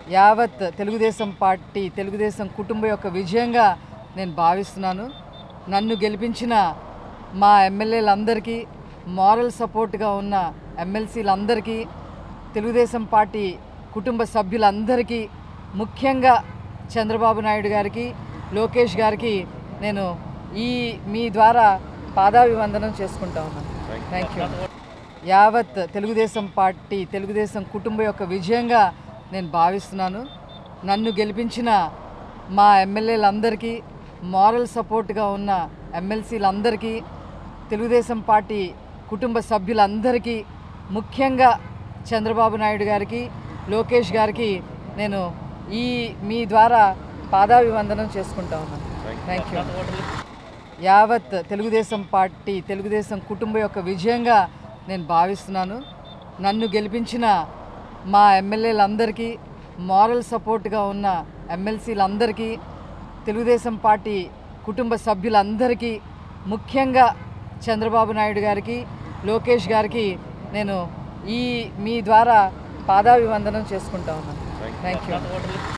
యావత్ తెలుగుదేశం పార్టీ తెలుగుదేశం కుటుంబం యొక్క విజయంగా నేను భావిస్తున్నాను నన్ను గెలిపించిన మా ఎమ్మెల్యేలందరికీ మారల్ సపోర్ట్గా ఉన్న ఎమ్మెల్సీలందరికీ తెలుగుదేశం పార్టీ కుటుంబ సభ్యులందరికీ ముఖ్యంగా చంద్రబాబు నాయుడు గారికి లోకేష్ గారికి నేను ఈ మీ ద్వారా పాదాభివందనం చేసుకుంటా ఉన్నాను థ్యాంక్ యూ యావత్ తెలుగుదేశం పార్టీ తెలుగుదేశం కుటుంబం యొక్క విజయంగా నేను భావిస్తున్నాను నన్ను గెలిపించిన మా ఎమ్మెల్యేలందరికీ మారల్ సపోర్ట్గా ఉన్న ఎమ్మెల్సీలందరికీ తెలుగుదేశం పార్టీ కుటుంబ సభ్యులందరికీ ముఖ్యంగా చంద్రబాబు నాయుడు గారికి లోకేష్ గారికి నేను ఈ మీ ద్వారా పాదాభివందనం చేసుకుంటా ఉన్నాను థ్యాంక్ యూ యావత్ తెలుగుదేశం పార్టీ తెలుగుదేశం కుటుంబం యొక్క విజయంగా నేను భావిస్తున్నాను నన్ను గెలిపించిన మా ఎమ్మెల్యేలందరికీ మారల్ సపోర్ట్గా ఉన్న ఎమ్మెల్సీలందరికీ తెలుగుదేశం పార్టీ కుటుంబ సభ్యులందరికీ ముఖ్యంగా చంద్రబాబు నాయుడు గారికి లోకేష్ గారికి నేను ఈ మీ ద్వారా పాదాభివందనం చేసుకుంటా ఉన్నాను థ్యాంక్ యూ